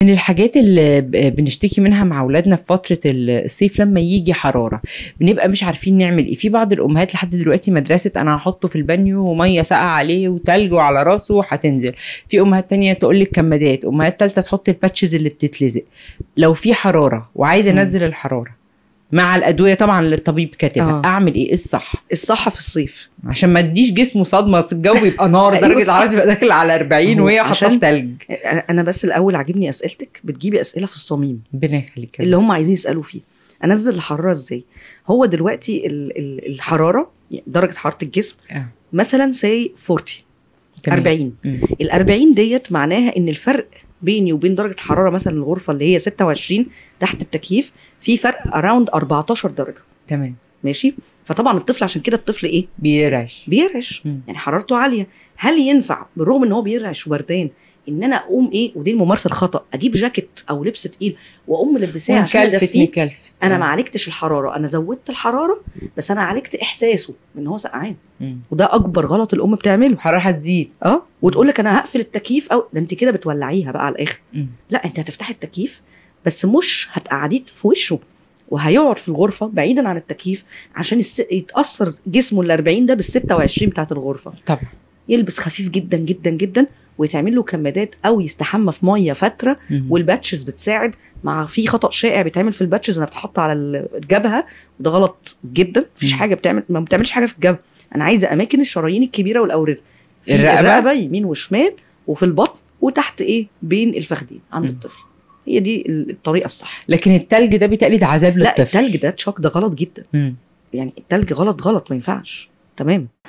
من الحاجات اللي ب- بنشتكي منها مع اولادنا في فتره الصيف لما يجي حراره بنبقى مش عارفين نعمل ايه في بعض الامهات لحد دلوقتي مدرسه انا هحطه في البانيو وميه ساقعه عليه وتلج وعلى راسه هتنزل في امهات تانية تقول لك كمادات امهات تالتة تحط الباتشز اللي بتتلزق لو في حراره وعايزه مم. انزل الحراره مع الادويه طبعا اللي الطبيب كاتبها آه. اعمل ايه إيه الصح الصح في الصيف عشان ما اديش جسمه صدمه الجو يبقى نار أيوة درجه صح. الحراره تبقى داخل على 40 هو وهي حاطه عشان- في تلج انا أنا بس الاول عاجبني اسئلتك بتجيبي اسئله في الصميم ربنا يخليك اللي هم عايزين يسالوا فيه انزل الحراره ازاي هو دلوقتي ال- ال- الحراره يعني درجه حراره الجسم آه. مثلا سي 40 تمام. 40 مم. ال 40 ديت معناها ان الفرق بيني وبين درجه الحراره مثلا الغرفه اللي هي 26 تحت التكييف في فرق اراوند 14 درجه تمام ماشي فطبعا الطفل عشان كده الطفل ايه بيرعش بيرعش مم. يعني حرارته عاليه هل ينفع بالرغم ان هو بيرعش وبردان ان انا اقوم ايه ودي الممارسه الخطا اجيب جاكيت او لبس تقيل واقوم ملبساه عشان مكلفت ادفيه مكلفت انا آه. ما عالجتش الحراره انا زودت الحراره بس انا عالجت احساسه ان هو سقعان مم. وده اكبر غلط الام بتعمله الحراره هتزيد اه وتقول لك انا هقفل التكييف او ده انت كده بتولعيها بقى على الاخر مم. لا انت هتفتحي التكييف بس مش هتقعديه في وشه وهيقعد في الغرفه بعيدا عن التكييف عشان الس... يتاثر جسمه ال 40 ده بال 26 بتاعت الغرفه طبعا يلبس خفيف جدا جدا جدا ويتعمل له كمادات او يستحمى في ميه فتره مم. والباتشز بتساعد مع في خطا شائع بيتعمل في الباتشز انها بتحط على الجبهه وده غلط جدا مفيش مم. حاجه بتعمل ما بتعملش حاجه في الجبهه انا عايزه اماكن الشرايين الكبيره والاورده في الرقبة؟ الرقبه يمين وشمال وفي البطن وتحت ايه بين الفخذين عند مم. الطفل هي دي الطريقه الصح لكن التلج ده بيتقلد عذاب لا للطفل التلج ده تشوك ده غلط جدا مم. يعني التلج غلط غلط ما ينفعش تمام